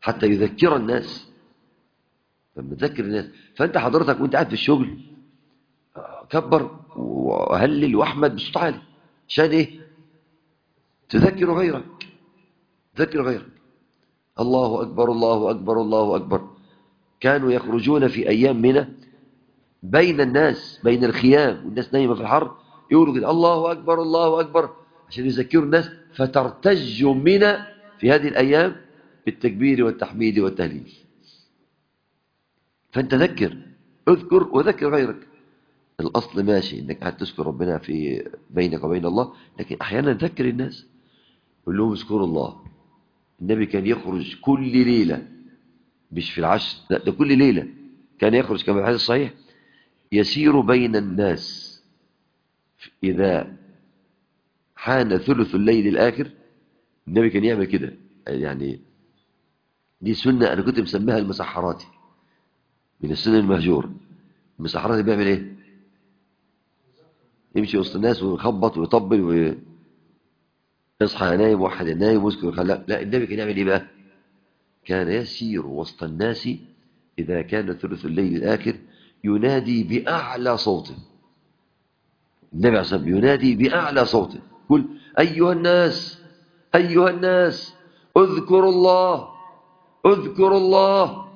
حتى يذكر الناس لما تذكر الناس فانت حضرتك وانت قاعد في الشغل آه، كبر وهلل واحمد بصوت عالي عشان ايه تذكر غيرك تذكر غيرك الله اكبر الله اكبر الله اكبر كانوا يخرجون في ايام منى بين الناس بين الخيام والناس نايمه في الحر يقولوا كده الله اكبر الله اكبر عشان يذكروا الناس فترتج منى في هذه الايام بالتكبير والتحميد والتهليل فانت ذكر اذكر وذكر غيرك الاصل ماشي انك قاعد تذكر ربنا في بينك وبين الله لكن احيانا ذكر الناس قول لهم اذكروا الله النبي كان يخرج كل ليله مش في العشر لا ده كل ليله كان يخرج كما في الحديث الصحيح يسير بين الناس إذا حان ثلث الليل الآخر النبي كان يعمل كده يعني دي سنة أنا كنت مسميها المسحراتي من السنة المهجورة المسحراتي بيعمل إيه يمشي وسط الناس ويخبط ويطبل ويصحى نايم واحد نايم ويذكر لا لا النبي كان يعمل إيه بقى كان يسير وسط الناس إذا كان ثلث الليل الآخر ينادي بأعلى صوته النبي عليه الصلاة والسلام ينادي بأعلى صوته يقول أيها الناس أيها الناس اذكروا الله اذكروا الله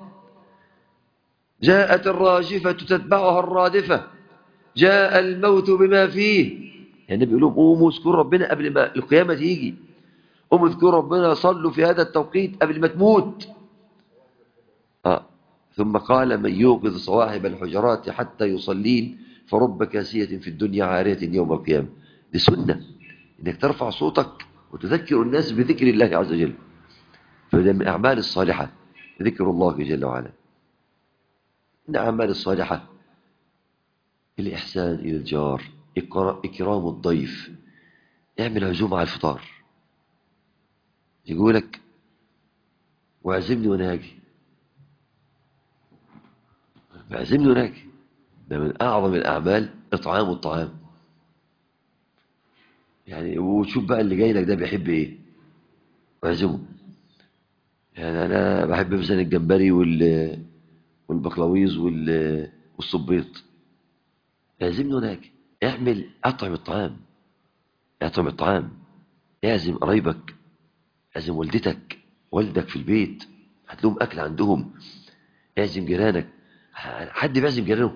جاءت الراجفة تتبعها الرادفة جاء الموت بما فيه يعني النبي يقول لهم قوموا اذكروا ربنا قبل ما القيامة تيجي قوموا اذكروا ربنا صلوا في هذا التوقيت قبل ما تموت آه. ثم قال من يوقظ صواحب الحجرات حتى يصلين فرب كاسية في الدنيا عارية يوم القيامة دي سنة انك ترفع صوتك وتذكر الناس بذكر الله عز وجل فده من أعمال الصالحة ذكر الله جل وعلا من أعمال الصالحة الإحسان إلى الجار إكرام الضيف اعمل عزومة على الفطار يقولك واعزمني وانا هاجي واعزمني وانا هاجي ده من أعظم الأعمال إطعام الطعام يعني وتشوف بقى اللي جاي لك ده بيحب إيه واعزمه يعني أنا بحب مثلا الجمبري وال والبقلاويز وال والصبيط اعزمني هناك اعمل أطعم الطعام اطعم الطعام اعزم قرايبك اعزم والدتك والدك في البيت هات لهم أكل عندهم اعزم جيرانك حد بيعزم جيرانه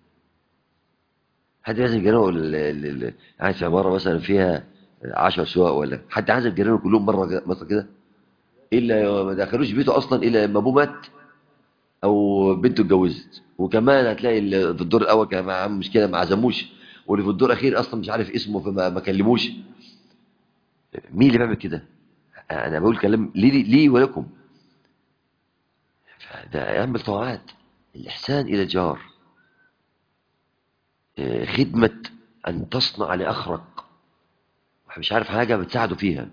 حد لازم جيرانه قاعد في عماره مثلا فيها 10 شقق ولا حد عازم جيرانه كلهم مره مثلا كده الا ما دخلوش بيته اصلا الا لما ابوه مات او بنته اتجوزت وكمان هتلاقي اللي في الدور الاول كان معاه مشكله ما عزموش واللي في الدور الاخير اصلا مش عارف اسمه فما ما كلموش مين اللي بيعمل كده انا بقول كلام لي لي ولكم ده اعمل طاعات الاحسان الى الجار خدمة أن تصنع لأخرك مش عارف حاجة بتساعده فيها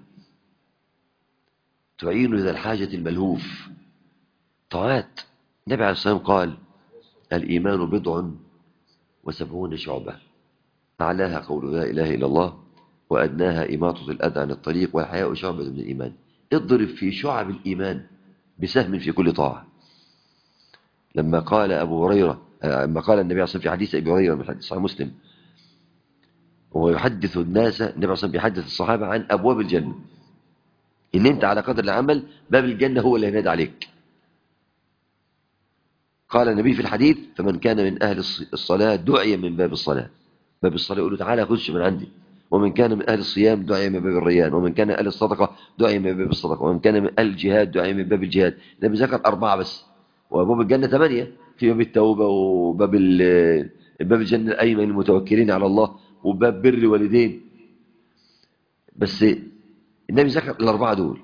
تعين ذا الحاجة الملهوف طاعات النبي عليه الصلاة والسلام قال الإيمان بضع وسبعون شعبة أعلاها قول لا إله إلا الله وأدناها إماطة الأذى عن الطريق والحياء شعبة من الإيمان اضرب في شعب الإيمان بسهم في كل طاعة لما قال أبو هريرة لما قال النبي صلى الله عليه وسلم في حديث أبي هريرة من حديث صحيح مسلم وهو يحدث الناس النبي صلى الله عليه وسلم بيحدث الصحابة عن أبواب الجنة إن أنت على قدر العمل باب الجنة هو اللي هينادي عليك قال النبي في الحديث فمن كان من أهل الصلاة دعي من باب الصلاة باب الصلاة يقول له تعالى خش من عندي ومن كان من أهل الصيام دعي من باب الريان ومن كان من أهل الصدقة دعي من باب الصدقة ومن كان من أهل الجهاد دعي من باب الجهاد النبي ذكر أربعة بس وأبواب الجنة ثمانية في باب التوبة وباب باب الجنة الأيمن المتوكلين على الله وباب بر والدين بس النبي ذكر الأربعة دول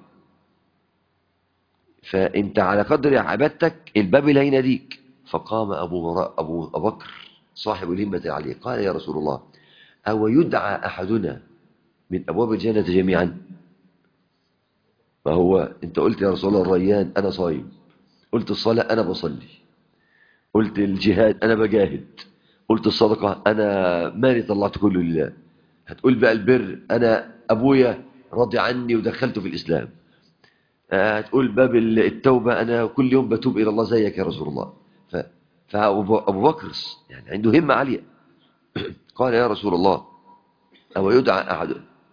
فأنت على قدر عبادتك الباب اللي هيناديك فقام أبو, أبو بكر صاحب الهمة العلية قال يا رسول الله أو يدعى أحدنا من أبواب الجنة جميعا ما هو أنت قلت يا رسول الله الريان أنا صايم قلت الصلاة أنا بصلي قلت الجهاد أنا بجاهد قلت الصدقة أنا مالي طلعت كله لله هتقول بقى البر أنا أبويا راضي عني ودخلته في الإسلام آه، تقول باب التوبة أنا كل يوم بتوب إلى الله زيك يا رسول الله ف... فأبو أبو بكر يعني عنده همة عالية قال يا رسول الله أو يدعى أحد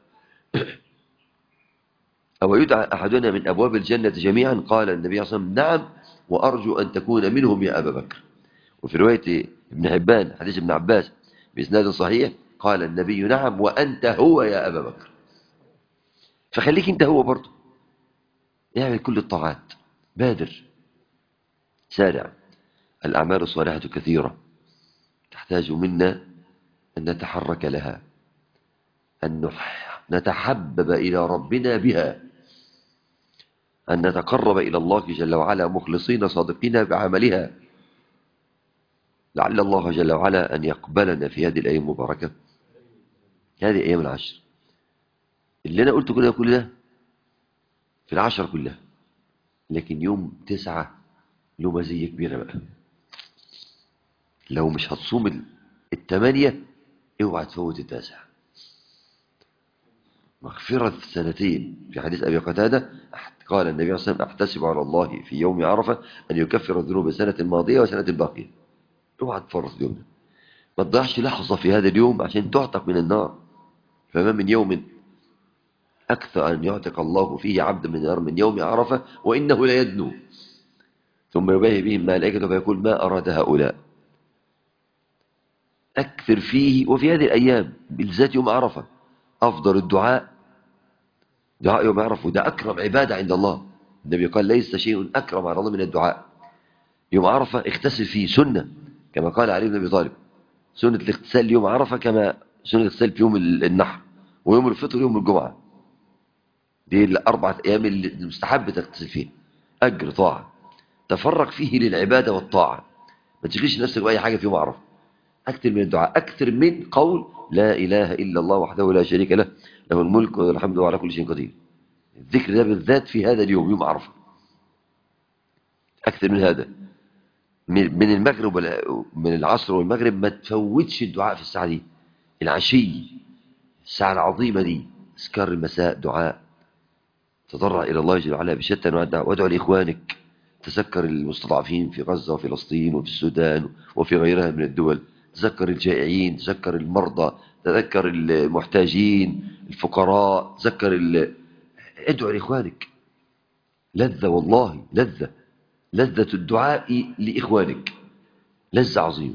أو يدعى أحدنا من أبواب الجنة جميعا قال النبي صلى الله عليه وسلم نعم وأرجو أن تكون منهم يا أبا بكر وفي رواية ابن حبان حديث ابن عباس بإسناد صحيح قال النبي نعم وأنت هو يا أبا بكر فخليك أنت هو برضه اعمل كل الطاعات بادر سارع الأعمال الصالحة كثيرة تحتاج منا أن نتحرك لها أن نتحبب إلى ربنا بها أن نتقرب إلى الله جل وعلا مخلصين صادقين بعملها لعل الله جل وعلا أن يقبلنا في هذه الأيام المباركة هذه أيام العشر اللي أنا قلت كل ده كل ده في العشر كلها لكن يوم تسعة له مزية كبيرة بقى لو مش هتصوم الثمانية اوعى تفوت التاسع مغفرة سنتين في حديث أبي قتادة قال النبي صلى الله عليه وسلم أحتسب على الله في يوم عرفة أن يكفر الذنوب السنة الماضية وسنة الباقية اوعى تفرط اليوم ده ما تضيعش لحظة في هذا اليوم عشان تعتق من النار فما من يوم أكثر أن يعتق الله فيه عبد من النار من يوم عرفة وإنه لا يدنو ثم يباهي بهم ملائكته فيقول ما أراد هؤلاء أكثر فيه وفي هذه الأيام بالذات يوم عرفة أفضل الدعاء دعاء يوم عرفة وده أكرم عبادة عند الله النبي قال ليس شيء أكرم على الله من الدعاء يوم عرفة اغتسل فيه سنة كما قال علي بن أبي طالب سنة الاغتسال يوم عرفة كما سنة الاغتسال في يوم النحر ويوم الفطر يوم الجمعة دي الأربعة أيام اللي المستحب تغتسل فيها أجر طاعة تفرق فيه للعبادة والطاعة ما تشغلش نفسك بأي حاجة في يوم عرفة أكثر من الدعاء أكثر من قول لا إله إلا الله وحده لا شريك له له الملك والحمد وعلى كل شيء قدير الذكر ده بالذات في هذا اليوم يوم عرفة أكثر من هذا من المغرب من العصر والمغرب ما تفوتش الدعاء في الساعة دي العشي الساعة العظيمة دي أذكار المساء دعاء تضرع إلى الله جل وعلا بشتى وادعو لإخوانك تذكر المستضعفين في غزة وفلسطين وفي السودان وفي غيرها من الدول تذكر الجائعين تذكر المرضى تذكر المحتاجين الفقراء تذكر ال... ادعو لإخوانك لذة والله لذة لذة الدعاء لإخوانك لذة عظيمة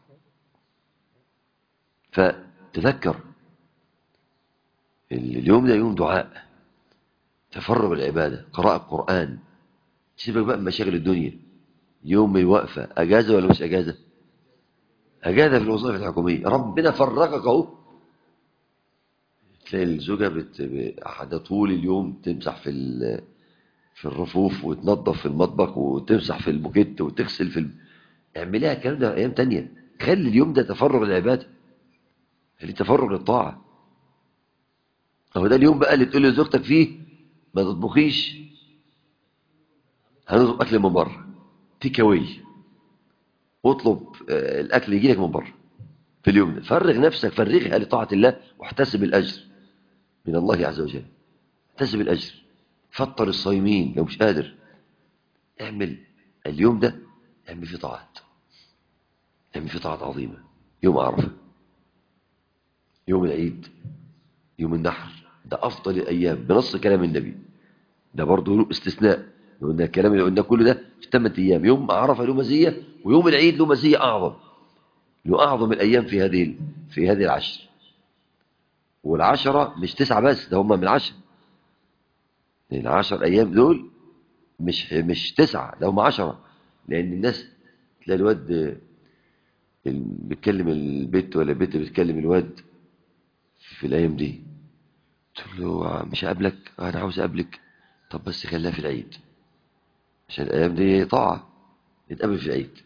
فتذكر اليوم ده يوم دعاء تفرغ العبادة قراءة القرآن سيبك بقى من مشاغل الدنيا يوم الوقفة أجازة ولا مش أجازة أجازة في الوظائف الحكومية ربنا فرغك أهو تلاقي الزوجة بت... ب... طول اليوم تمسح في ال... في الرفوف وتنظف في المطبخ وتمسح في الموكيت وتغسل في ال... اعمليها الكلام ده أيام تانية خلي اليوم ده تفرغ للعبادة خلي تفرغ للطاعة هو ده اليوم بقى اللي تقول لزوجتك فيه ما تطبخيش هنطلب أكل من بره تيك اواي واطلب الأكل يجي لك من بره في اليوم ده فرغ نفسك فرغها لطاعة الله واحتسب الأجر من الله عز وجل احتسب الأجر فطر الصايمين لو مش قادر اعمل اليوم ده اعمل فيه طاعات اعمل فيه طاعات عظيمة يوم عرفة يوم العيد يوم النحر ده أفضل الأيام بنص كلام النبي ده برضه استثناء قلنا الكلام اللي قلنا كله ده في 8 أيام يوم عرفة له مزية ويوم العيد له مزية أعظم له أعظم الأيام في هذه في هذه العشر والعشرة مش تسعة بس ده هم من عشر العشر أيام دول مش مش تسعة ده هم عشرة لأن الناس تلاقي الواد بيتكلم البيت ولا البيت بيتكلم الواد في الأيام دي تقول له مش هقابلك أنا عاوز أقابلك طب بس خليها في العيد عشان الأيام دي طاعة نتقابل في العيد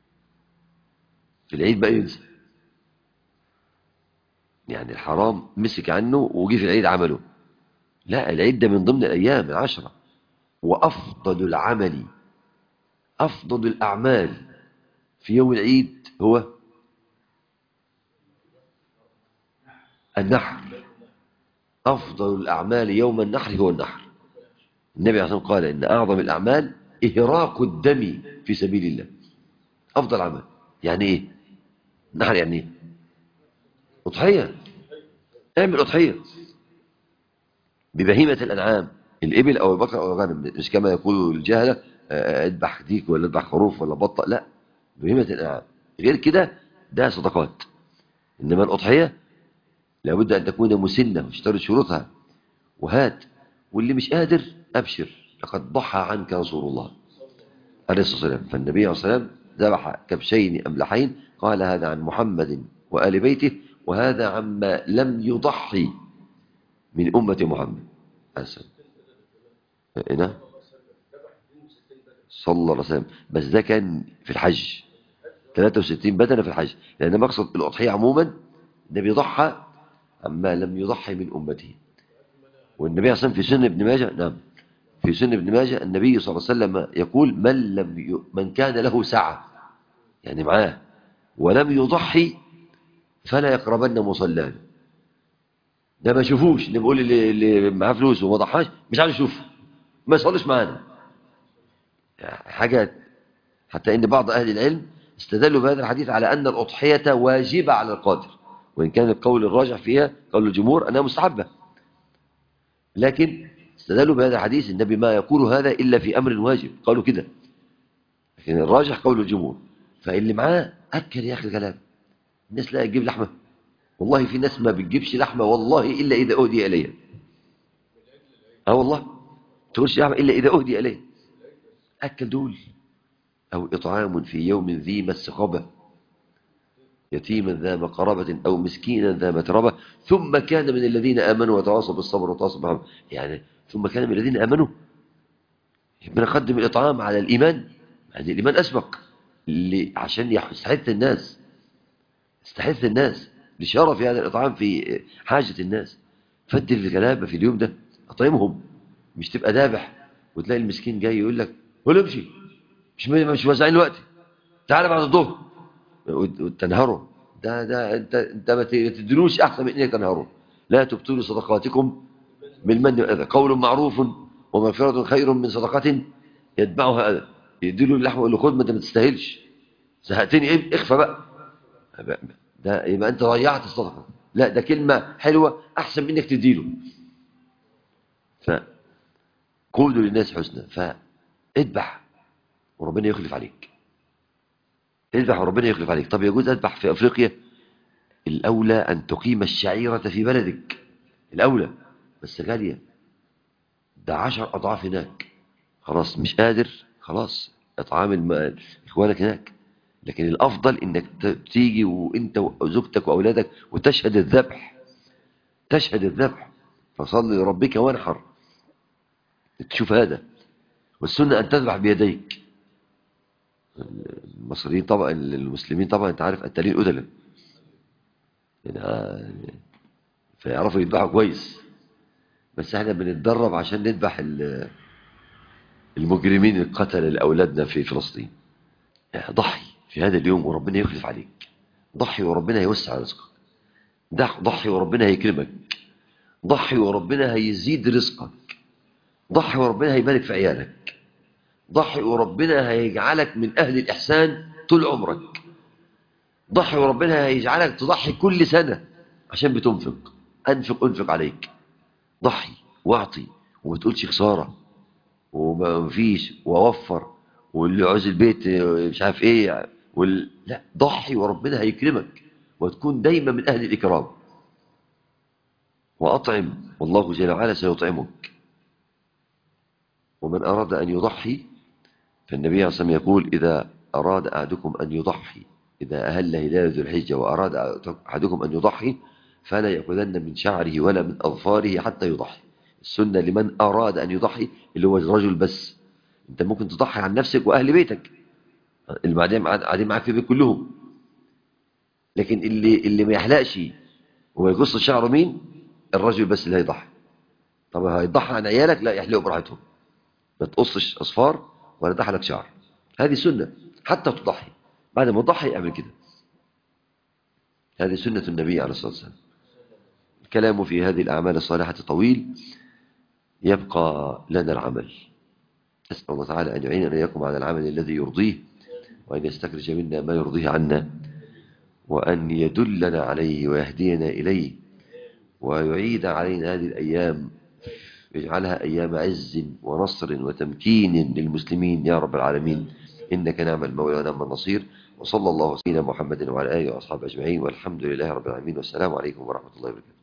في العيد بقى ينسى يعني الحرام مسك عنه وجي في العيد عمله لا العيد ده من ضمن الأيام العشرة وأفضل العمل أفضل الأعمال في يوم العيد هو النحر أفضل الأعمال يوم النحر هو النحر النبي عليه الصلاة والسلام قال إن أعظم الأعمال إهراق الدم في سبيل الله أفضل عمل يعني إيه نحن يعني إيه أضحية اعمل أضحية ببهيمة الأنعام الإبل أو البقر أو الغنم مش كما يقول الجهلة آه، اذبح ديك ولا اذبح خروف ولا بطة لا بهيمة الأنعام غير كده ده صدقات إنما الأضحية لابد أن تكون مسنة واشترط شروطها وهات واللي مش قادر أبشر لقد ضحى عنك رسول الله عليه الصلاة والسلام فالنبي عليه الصلاة والسلام ذبح كبشين أملحين قال هذا عن محمد وآل بيته وهذا عما لم يضحي من أمة محمد عليه السلام هنا صلى الله عليه وسلم بس ده كان في الحج 63 بدنة في الحج لأن مقصد الأضحية عموما النبي ضحى عما لم يضحي من أمته والنبي عليه الصلاة والسلام في سنة ابن ماجه نعم في سنة ابن ماجه النبي صلى الله عليه وسلم يقول من لم ي... من كان له سعة يعني معاه ولم يضحي فلا يقربن مصلانا ده ما يشوفوش اللي بيقول اللي, اللي معاه فلوس وما ضحاش مش عايز يشوف ما يصليش معانا حاجات حتى ان بعض اهل العلم استدلوا بهذا الحديث على ان الاضحيه واجبه على القادر وان كان القول الراجح فيها قول الجمهور انها مستحبه لكن استدلوا بهذا الحديث النبي ما يقول هذا الا في امر واجب قالوا كده لكن الراجح قول الجمهور فاللي معاه اكل يا اخي الكلام الناس لا تجيب لحمه والله في ناس ما بتجيبش لحمه والله الا اذا اهدي اليها اه والله تقولش لحمه الا اذا اهدي اليها اكل دول او اطعام في يوم ذي مسغبه يتيما ذا مقربة أو مسكينا ذا متربة ثم كان من الذين آمنوا وتواصوا بالصبر وتواصوا بالحق يعني ثم كان من الذين آمنوا بنقدم الإطعام على الإيمان يعني الإيمان أسبق اللي عشان يستحث الناس يستحث الناس لشرف هذا الإطعام في حاجة الناس فدي الغلابة في اليوم ده أطعمهم مش تبقى ذابح وتلاقي المسكين جاي يقول لك هو امشي مش مش وزعين الوقت تعالى بعد الظهر وتنهره ده ده انت انت ما تدلوش احسن من انك تنهره لا تبطلوا صدقاتكم بالمن والاذى قول معروف ومغفرة خير من صدقة يتبعها اذى يديله اللحمه ويقول له خد ما انت ما تستاهلش زهقتني ايه اخفى بقى ده يبقى انت ضيعت الصدقه لا ده كلمه حلوه احسن منك تديله فقولوا للناس حسنا فاذبح وربنا يخلف عليك اذبح وربنا يخلف عليك طب يجوز اذبح في افريقيا الاولى ان تقيم الشعيره في بلدك الاولى بس غاليه ده عشر اضعاف هناك خلاص مش قادر خلاص اطعام الم... اخوانك هناك لكن الافضل انك تيجي وانت وزوجتك واولادك وتشهد الذبح تشهد الذبح فصل لربك وانحر تشوف هذا والسنه ان تذبح بيديك المصريين طبعا المسلمين طبعا انت عارف قتالين قتلة يعني فيعرفوا يذبحوا كويس بس احنا بنتدرب عشان نذبح المجرمين اللي قتل لاولادنا في فلسطين ضحي في هذا اليوم وربنا يخلف عليك ضحي وربنا يوسع رزقك ضحي وربنا هيكرمك ضحي وربنا هيزيد رزقك ضحي وربنا هيبارك في عيالك ضحي وربنا هيجعلك من أهل الإحسان طول عمرك ضحي وربنا هيجعلك تضحي كل سنة عشان بتنفق أنفق أنفق عليك ضحي واعطي وما تقولش خسارة وما فيش ووفر واللي عاوز البيت مش عارف ايه وال... لا ضحي وربنا هيكرمك وتكون دايما من أهل الإكرام وأطعم والله جل وعلا سيطعمك ومن أراد أن يضحي فالنبي عليه الصلاة والسلام يقول إذا أراد أحدكم أن يضحي إذا أهل هلال ذو الحجة وأراد أحدكم أن يضحي فلا يأخذن من شعره ولا من أظفاره حتى يضحي السنة لمن أراد أن يضحي اللي هو الرجل بس أنت ممكن تضحي عن نفسك وأهل بيتك اللي بعدين قاعدين معاك في البيت كلهم لكن اللي اللي ما يحلقش ويقص شعره مين الرجل بس اللي هيضحي طب هيضحي عن عيالك لا يحلقوا براحتهم ما تقصش أصفار ولا تحلق شعر هذه سنة حتى تضحي بعد ما تضحي اعمل كده هذه سنة النبي عليه الصلاة والسلام الكلام في هذه الأعمال الصالحة طويل يبقى لنا العمل أسأل الله تعالى أن يعيننا إياكم على العمل الذي يرضيه وأن يستخرج منا ما يرضيه عنا وأن يدلنا عليه ويهدينا إليه ويعيد علينا هذه الأيام يجعلها أيام عز ونصر وتمكين للمسلمين يا رب العالمين إنك نعم المولى ونعم النصير وصلى الله وسلم محمد وعلى آله وأصحابه أجمعين والحمد لله رب العالمين والسلام عليكم ورحمة الله وبركاته